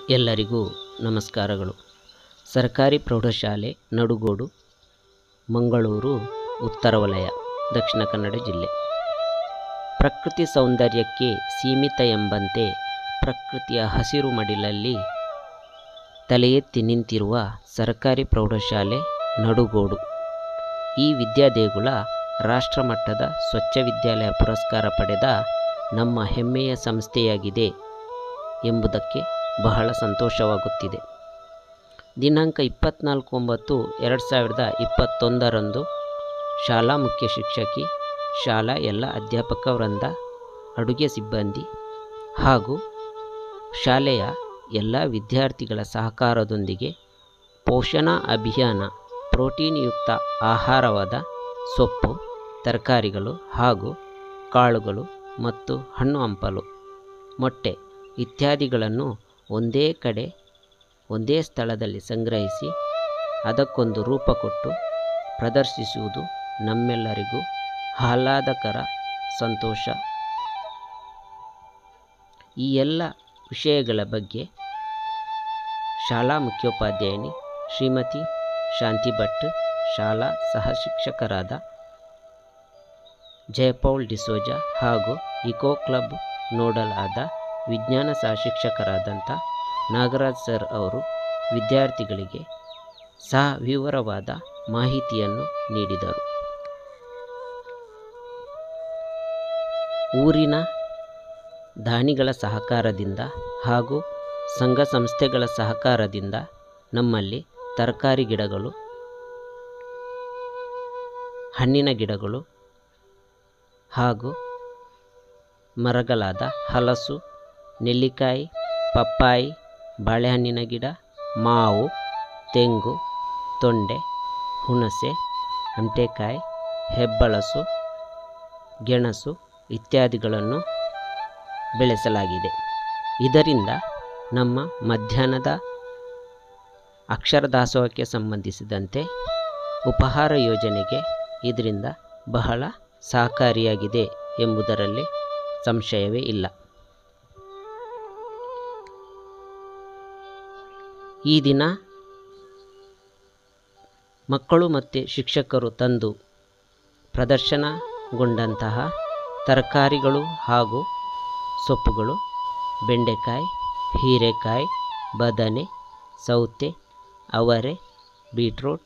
ಎಲ್ಲರಿಗೂ ನಮಸ್ಕಾರಗಳು ಸರ್ಕಾರಿ ಪ್ರೌಢಶಾಲೆ ನಡುಗೋಡು ಮಂಗಳೂರು ಉತ್ತರ ವಲಯ ದಕ್ಷಿಣ ಕನ್ನಡ ಜಿಲ್ಲೆ ಪ್ರಕೃತಿ ಸೌಂದರ್ಯಕ್ಕೆ ಸೀಮಿತ ಎಂಬಂತೆ ಪ್ರಕೃತಿಯ ಹಸಿರು ಮಡಿಲಲ್ಲಿ ತಲೆ ಎತ್ತಿ ನಿಂತಿರುವ ಸರ್ಕಾರಿ ಪ್ರೌಢಶಾಲೆ ನಡುಗೋಡು ಈ ವಿದ್ಯಾದೇಗುಲ ರಾಷ್ಟ್ರಮಟ್ಟದ ಸ್ವಚ್ಛ ವಿದ್ಯಾಲಯ ಪುರಸ್ಕಾರ ಪಡೆದ ನಮ್ಮ ಹೆಮ್ಮೆಯ ಸಂಸ್ಥೆಯಾಗಿದೆ ಎಂಬುದಕ್ಕೆ ಬಹಳ ಸಂತೋಷವಾಗುತ್ತಿದೆ ದಿನಾಂಕ ಇಪ್ಪತ್ತ್ನಾಲ್ಕು ಒಂಬತ್ತು ಎರಡು ಸಾವಿರದ ಇಪ್ಪತ್ತೊಂದರಂದು ಶಾಲಾ ಮುಖ್ಯ ಶಿಕ್ಷಕಿ ಶಾಲಾ ಎಲ್ಲ ಅಧ್ಯಾಪಕ ವೃಂದ ಅಡುಗೆ ಸಿಬ್ಬಂದಿ ಹಾಗೂ ಶಾಲೆಯ ಎಲ್ಲ ವಿದ್ಯಾರ್ಥಿಗಳ ಸಹಕಾರದೊಂದಿಗೆ ಪೋಷಣಾ ಅಭಿಯಾನ ಪ್ರೋಟೀನ್ ಯುಕ್ತ ಆಹಾರವಾದ ಸೊಪ್ಪು ತರಕಾರಿಗಳು ಹಾಗೂ ಕಾಳುಗಳು ಮತ್ತು ಹಣ್ಣು ಹಂಪಲು ಮೊಟ್ಟೆ ಇತ್ಯಾದಿಗಳನ್ನು ಒಂದೇ ಕಡೆ ಒಂದೇ ಸ್ಥಳದಲ್ಲಿ ಸಂಗ್ರಹಿಸಿ ಅದಕ್ಕೊಂದು ರೂಪ ಕೊಟ್ಟು ಪ್ರದರ್ಶಿಸುವುದು ನಮ್ಮೆಲ್ಲರಿಗೂ ಆಹ್ಲಾದಕರ ಸಂತೋಷ ಈ ಎಲ್ಲ ವಿಷಯಗಳ ಬಗ್ಗೆ ಶಾಲಾ ಮುಖ್ಯೋಪಾಧ್ಯಾಯಿನಿ ಶ್ರೀಮತಿ ಶಾಂತಿ ಭಟ್ ಶಾಲಾ ಸಹ ಶಿಕ್ಷಕರಾದ ಜಯಪೌಲ್ ಡಿಸೋಜ ಹಾಗೂ ಇಕೋ ಕ್ಲಬ್ ನೋಡಲ್ ಆದ ವಿಜ್ಞಾನ ಸಹ ಶಿಕ್ಷಕರಾದಂಥ ನಾಗರಾಜ್ ಸರ್ ಅವರು ವಿದ್ಯಾರ್ಥಿಗಳಿಗೆ ಸವಿವರವಾದ ಮಾಹಿತಿಯನ್ನು ನೀಡಿದರು ಊರಿನ ದಾನಿಗಳ ಸಹಕಾರದಿಂದ ಹಾಗೂ ಸಂಘ ಸಂಸ್ಥೆಗಳ ಸಹಕಾರದಿಂದ ನಮ್ಮಲ್ಲಿ ತರಕಾರಿ ಗಿಡಗಳು ಹಣ್ಣಿನ ಗಿಡಗಳು ಹಾಗೂ ಮರಗಳಾದ ಹಲಸು ನೆಲ್ಲಿಕಾಯಿ ಪಪ್ಪಾಯಿ ಬಾಳೆಹಣ್ಣಿನ ಗಿಡ ಮಾವು ತೆಂಗು ತೊಂಡೆ ಹುಣಸೆ ಅಂಟೆಕಾಯಿ ಹೆಬ್ಬಳಸು ಗೆಣಸು ಇತ್ಯಾದಿಗಳನ್ನು ಬೆಳೆಸಲಾಗಿದೆ ಇದರಿಂದ ನಮ್ಮ ಮಧ್ಯಾಹ್ನದ ಅಕ್ಷರ ದಾಸೋಹಕ್ಕೆ ಸಂಬಂಧಿಸಿದಂತೆ ಉಪಹಾರ ಯೋಜನೆಗೆ ಇದರಿಂದ ಬಹಳ ಸಹಕಾರಿಯಾಗಿದೆ ಎಂಬುದರಲ್ಲಿ ಸಂಶಯವೇ ಇಲ್ಲ ಈ ದಿನ ಮಕ್ಕಳು ಮತ್ತು ಶಿಕ್ಷಕರು ತಂದು ಪ್ರದರ್ಶನಗೊಂಡಂತಹ ತರಕಾರಿಗಳು ಹಾಗೂ ಸೊಪ್ಪುಗಳು ಬೆಂಡೆಕಾಯಿ ಹೀರೆಕಾಯಿ ಬದನೆ ಸೌತೆ ಅವರೆ ಬೀಟ್ರೋಟ್